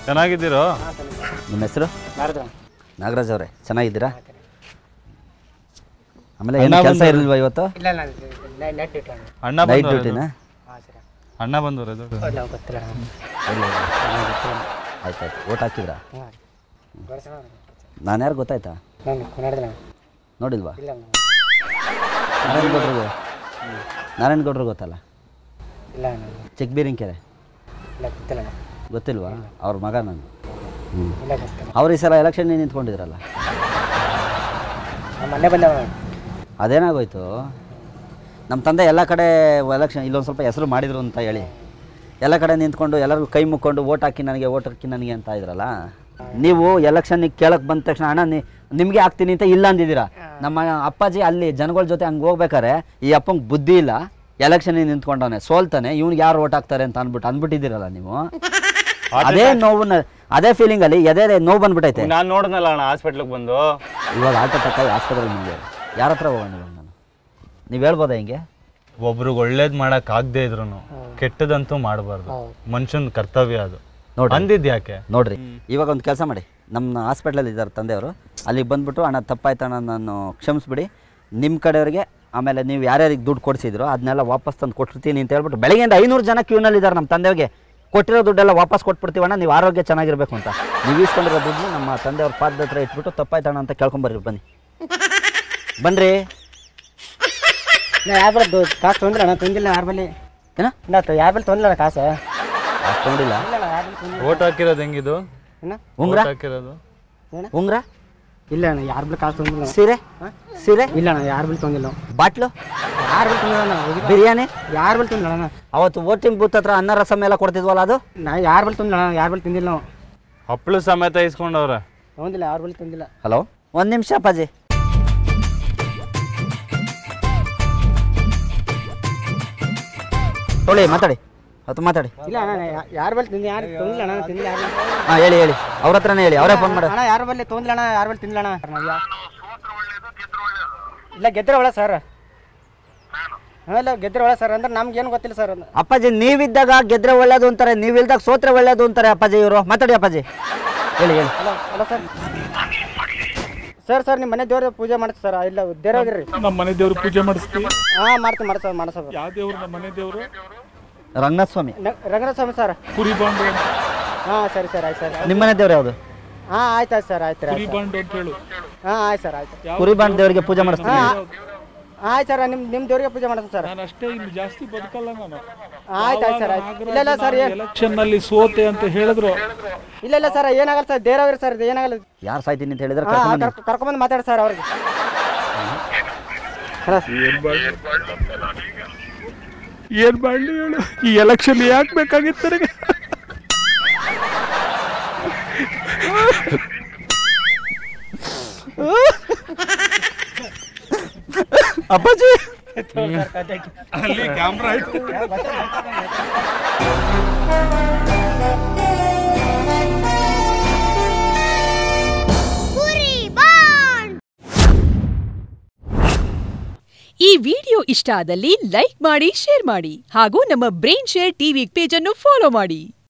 ಚೆನ್ನಾಗಿದ್ದೀರೋ ನಿಮ್ಮ ಹೆಸರು ನಾರದು ನಾಗರಾಜ್ ಅವರೇ ಚೆನ್ನಾಗಿದ್ದೀರಾ ಆಮೇಲೆ ಅಣ್ಣ ಏನು ಕೆಲಸ ಬಂದವ್ರು. ಇರಲಿಲ್ವಾ ಇವತ್ತು ಇಲ್ಲ ಇಲ್ಲ ನೆಟ್ ಇಟ್ಟು ಅಣ್ಣ ನೈಟ್ ಬಂದವ್ರೆ ಡ್ಯೂಟಿನಾ ಹಾಂ ಸರ್ ಅಣ್ಣ ಬಂದವ್ರೆ ಇದು. ಇಲ್ಲ ಗೊತ್ತಿಲ್ಲ ಆಯ್ತು ಆಯ್ತು ಓಟ್ ಹಾಕಿದ್ರಾ ಹಾಂ ಗೊತ್ತಿಲ್ಲ ನಾನು ಯಾರು ಗೊತ್ತಾಯ್ತಾ ನಾನು ಕನ್ನಡದ ನೋಡಿಲ್ವಾ ಇಲ್ಲ ನಾರಾಯಣ ಗೌಡ್ರಿಗೆ ನಾರಾಯಣ ಗೌಡ್ರಿಗೆ ಗೊತ್ತಲ್ಲ ಇಲ್ಲ ನಾನು ಚಿಕ್ಕಬೀರಿಂಕೆರೆ ಇಲ್ಲ ಗೊತ್ತಿಲ್ಲ ಗೊತ್ತಿಲ್ವಾ ಅವ್ರ ಮಗ ನಾನು ಹ್ಞೂ ಇಲ್ಲ ಗೊತ್ತಿಲ್ಲ ಅವ್ರು ಈ ಸಲ ಎಲೆಕ್ಷನ್ ನಿಂತ್ಕೊಂಡಿದ್ರಲ್ಲ ನಮ್ಮ ಮನೆ ಬಂದವ ಅದೇನಾಗೋಯ್ತು ನಮ್ಮ ತಂದೆ ಎಲ್ಲ ಕಡೆ ಎಲೆಕ್ಷನ್ ಇಲ್ಲೊಂದು ಸ್ವಲ್ಪ ಹೆಸರು ಮಾಡಿದ್ರು ಅಂತ ಹೇಳಿ ಎಲ್ಲ ಕಡೆ ನಿಂತ್ಕೊಂಡು ಎಲ್ಲರಿಗೂ ಕೈ ಮುಕ್ಕೊಂಡು ಓಟ್ ಹಾಕಿ ನನಗೆ ಓಟ್ ಹಾಕಿ ನನಗೆ ಅಂತ ಇದ್ರಲ್ಲ ನೀವು ಎಲೆಕ್ಷನ್ನಿಗೆ ಕೇಳಕ್ಕೆ ಬಂದ ತಕ್ಷಣ ಅಣ್ಣ ನಿ ನಿಮಗೆ ಹಾಕ್ತೀನಿ ಅಂತ ಇಲ್ಲ ಅಂದಿದ್ದೀರಾ ನಮ್ಮ ಅಪ್ಪಾಜಿ ಅಲ್ಲಿ ಜನಗಳ ಜೊತೆ ಹಂಗೆ ಹೋಗ್ಬೇಕಾರೆ ಈ ಅಪ್ಪಂಗೆ ಬುದ್ಧಿ ಇಲ್ಲ ಎಲೆಕ್ಷನ್ನಿಗೆ ನಿಂತ್ಕೊಂಡವನೆ ಸೋಲ್ತಾನೆ ಇವ್ನಿಗೆ ಯಾರು ಓಟ್ ಹಾಕ್ತಾರೆ ಅಂತ ಅಂದ್ಬಿಟ್ಟು ಅಂದ್ಬಿಟ್ಟಿದ್ದೀರಲ್ಲ ನೀವು ಅದೇ ನೋವನ್ನ ಅದೇ ಫೀಲಿಂಗಲ್ಲಿ ಎದೆ ನೋವು ಬಂದ್ಬಿಟ್ಟೈತೆ ನಾನ್ ನೋಡ್ದಲ್ಲ ಅಣ್ಣ ಹಾಸ್ಪಿಟ್ಲಿಗೆ ಬಂದು ಇವಾಗ ಆಟೋ ತಕ್ಕ ಆಸ್ಪತ್ರೆಗೆ ಮುಂದೆ ಯಾರ ಹತ್ರ ಹೋಗೋಣ ಇವಾಗ ನಾನು ನೀವು ಹೇಳ್ಬೋದಾ ಹಿಂಗೆ ಒಬ್ರಿಗೆ ಒಳ್ಳೇದ್ ಮಾಡಕ್ ಆಗದೆ ಇದ್ರು ಕೆಟ್ಟದಂತೂ ಮಾಡಬಾರ್ದು ಮನುಷ್ಯನ ಕರ್ತವ್ಯ ಅದು ನೋಡ್ರಿ. ಅಂದಿದ್ ಯಾಕೆ ನೋಡ್ರಿ ಇವಾಗ ಒಂದು ಕೆಲಸ ಮಾಡಿ ನಮ್ಮ ಹಾಸ್ಪಿಟ್ಲಲ್ಲಿ ಇದ್ದಾರೆ ತಂದೆಯವರು ಅಲ್ಲಿಗೆ ಬಂದ್ಬಿಟ್ಟು ಅಣ್ಣ ತಪ್ಪಾಯ್ತಣ್ಣ ನಾನು ಕ್ಷಮಿಸ್ಬಿಡಿ ನಿಮ್ಮ ಕಡೆಯವ್ರಿಗೆ ಆಮೇಲೆ ನೀವು ಯಾರ್ಯಾರಿಗೆ ದುಡ್ಡು ಕೊಡಿಸಿದ್ರು ಅದನ್ನೆಲ್ಲ ವಾಪಸ್ ತಂದು ಕೊಟ್ಟಿರ್ತೀನಿ ಅಂತ ಹೇಳ್ಬಿಟ್ಟು ಬೆಳಗ್ಗೆಯಿಂದ ಐನೂರು ಜನ ಕ್ಯೂನಲ್ಲಿ ಇದ್ದಾರೆ ನಮ್ಮ ತಂದೆಯವ್ರಿಗೆ ಕೊಟ್ಟಿರೋ ದುಡ್ಡೆಲ್ಲ ವಾಪಸ್ ಕೊಟ್ಬಿಡ್ತೀವಣ್ಣ ನೀವು ಆರೋಗ್ಯ ಚೆನ್ನಾಗಿರ್ಬೇಕು ಅಂತ ನೀವು ಈಸ್ಕೊಂಡಿರೋ ದುಡ್ಡು ನಮ್ಮ ತಂದೆಯವ್ರ ಪಾದದ ಹತ್ರ ಇಟ್ಬಿಟ್ಟು ತಪ್ಪಾಯ್ತಣ್ಣ ಅಂತ ಕೇಳ್ಕೊಂಬರ್ರಿ ಬನ್ನಿ ಬನ್ರಿ ನಾ ಯಾರ ಬಳಿ ಕಾಸು ತೊಂದಿಲ್ಲ ಅಣ್ಣ ತೊಂದಿಲ್ಲ ಯಾರ ಬಳಿ ಏನ ನಾ ಯಾರ ಬಳಿ ತೊಂದಿಲ್ಲ ಕಾಸು ಅಷ್ಟು ತೊಗೊಂಡಿಲ್ಲ ಇಲ್ಲ ಅಣ್ಣ ಯಾರ ಬಳಿ ತೊಂದಿಲ್ಲ ಓಟ್ ಹಾಕಿರೋದು ಹೆಂಗಿದು ಏನ ಉಂಗ್ರ ಓಟ್ ಹಾಕಿರೋದು ಉಂಗ್ರ ಇಲ್ಲ ಅಣ್ಣ ಯಾರ ಬಳಿ ಕಾಸು ತೊಂದಿಲ್ಲ ಸೀರೆ ಸೀರೆ ಇಲ್ಲ ಅಣ್ಣ ಯಾರ ಬಳಿ ತೊಂದಿಲ್ಲ ಬಾಟ್ಲು ಯಾರ ಬಳಿ ತೊಂದಿಲ್ಲ ಅಣ್ಣ ಹೋಗಿಲ್ಲ ಬಿರಿಯಾನಿ ಯಾರ ಬಳಿ ತೊಂದಿಲ್ಲ ಅಣ್ಣ ಅವತ್ತು ವೋಟಿಂಗ್ ಬೂತ್ ಹತ್ರ ಅನ್ನ ರಸಮ್ ಎಲ್ಲ ಕೊಡ್ತಿದ್ವಲ್ಲ ಅದು ನಾ ಯಾರ ಬಳಿ ತೊಂದಿಲ್ಲ ಅಣ್ಣ ಯಾರ ಬಳಿ ತಿಂದಿಲ್ಲ ನಾವು ಹಪ್ಳು ಸಮೇತ ಇಸ್ಕೊಂಡವ್ರೆ ತೊಂದಿಲ್ಲ ಯಾರ ಬಳಿ ತೊಂದಿಲ್ಲ ಹಲೋ ಒಂದು ನಿಮಿಷ ಅಪ್ಪಾಜಿ ತೊಳಿ ಮಾತಾಡಿ ಅವತ್ತು ಮಾತಾಡಿ ಇಲ್ಲ ಅಣ್ಣ ಯಾರ ಬಳಿ ತಿಂದಿ ಯಾರು ತೊಂದಿಲ್ಲ ಅಣ್ಣ ತಿಂದಿಲ್ಲ ಯಾರು ಹಾಂ ಹೇಳಿ ಹೇಳಿ ಅವ್ರ ಹತ್ರನೇ ಹೇಳಿ ಅವರೇ ಫೋನ್ ಮಾಡಿ ಅಣ್ಣ ಯಾರ ಬಳಿ ತೊಂದಿಲ್ಲ ಅಣ್ಣ ಯಾರ ಬಳಿ ತಿಂದಿಲ್ಲ ಅಣ್ಣ ನಾವ್ ಯಾ- ಇಲ್ಲ ಗೆದ್ರೆ ಒಳ್ಳೆ ಸರ್ ಇಲ್ಲ ಗೆದ್ರೆ ಒಳ್ಳೆ ಸರ್ ಅಂದ್ರೆ ನಮ್ಗೆ ಏನು ಗೊತ್ತಿಲ್ಲ ಸರ್ ಅಪ್ಪಾಜಿ ನೀವಿದ್ದಾಗ ಗೆದ್ರೆ ಒಳ್ಳೇದು ಅಂತಾರೆ ನೀವಿಲ್ದಾಗ ಸೋತ್ರೆ ಒಳ್ಳೇದು ಅಂತಾರೆ ಅಪ್ಪಾಜಿ ಇವರು ಮಾತಾಡಿ ಅಪ್ಪಾಜಿ ಹೇಳಿ ಹೇಳಿ hello hello sir sir sir ನಿಮ್ಮ ಮನೆ ದೇವ್ರ ಪೂಜೆ ಮಾಡ್ತೀವಿ ಸರ್ ಇಲ್ಲ ದೇವ್ರಾಗಿರ್ರಿ ನಮ್ಮ ಮನೆ ದೇವ್ರ ಪೂಜೆ ಮಾಡಿಸ್ತೀವಿ ಹಾಂ ಮಾಡ್ತೀವಿ ಮಾಡ್ಸೋ ಮಾಡ್ಸೋ ಯಾವ ದೇವ್ರು ನಮ್ಮ ಮನೆ ದೇವ್ರು ರಂಗನಾಥ ಸ್ವಾಮಿ ರಂಗನಾಥ ಸ್ವಾಮಿ ಸರ್ ಕುರಿ ಬಾಂಡು ಅಂತ ಹಾಂ ಸರಿ ಸರ್ ಆಯ್ತು ಸರ್ ನಿಮ್ಮನೆ ದೇವ್ರು ಯಾವುದು ಹಾಂ ಆಯ್ತು ಆಯ್ತು ಸರ್ ಆಯ್ತು ಕುರಿ ಆಯ್ತು ಬಾಂಡು ಅಂತ ಹೇಳು ಹಾಂ ಆಯ್ತು ಸರ್ ಆಯ್ತು ಕುರಿಬಾಂಡ್ ದೇವರಿಗೆ ಪೂಜೆ ಮಾಡಿಸ್ತೀನಿ ಹಾಂ ಆಯ್ತು ಸರ್ ನಿಮ್ಮ ನಿಮ್ಮ ದೇವ್ರಿಗೆ ಪೂಜೆ ಮಾಡ್ತೀನಿ ಸರ್ ನಾನು ಅಷ್ಟೇ ಇಲ್ಲಿ ಜಾಸ್ತಿ ಬದುಕಲ್ಲ ನಾನು ಆಯ್ತು ಆಯ್ತು ಸರ್ ಆಯ್ತು ಇಲ್ಲ ಇಲ್ಲ ಸರ್ ಏನು ಎಲೆಕ್ಷನ್ ನಲ್ಲಿ ಸೋತೆ ಅಂತ ಹೇಳಿದ್ರು ಇಲ್ಲ ಇಲ್ಲ ಸರ್ ಏನಾಗಲ್ಲ ಸರ್ ದೇವ್ರಾಗಿರಿ ಸರ್ ಇದು ಏನಾಗಲ್ಲ ಯಾರು ಸಾಯ್ತೀನಿ ಅಂತ ಹೇಳಿದ್ರೆ ಹಾಂ ಕರ್ಕೊಂಡ್ ಬನ್ನಿ. ಕರ್ಕೊ- ಕರ್ಕೊಂಬಂದು ಮಾತಾಡಿ ಸರ್ ಅವ್ರಿಗೆ ಏನ್ ಮಾಡ್ಲಿ ಹೇಳು ಈ ಎಲೆಕ್ಷನ್ ಯಾಕೆ ಬೇಕಾಗಿತ್ತು ನನಗೆ ಅಪ್ಪಾಜಿ ಅಲ್ಲಿ ಕ್ಯಾಮ್ರಾ ಇಟ್ಟು ಈ ವಿಡಿಯೋ ಇಷ್ಟ ಆದಲ್ಲಿ ಲೈಕ್ ಮಾಡಿ ಶೇರ್ ಮಾಡಿ ಹಾಗೂ ನಮ್ಮ ಬ್ರೈನ್ ಶೇರ್ ಟಿವಿ ಪೇಜ್ ಅನ್ನು ಫಾಲೋ ಮಾಡಿ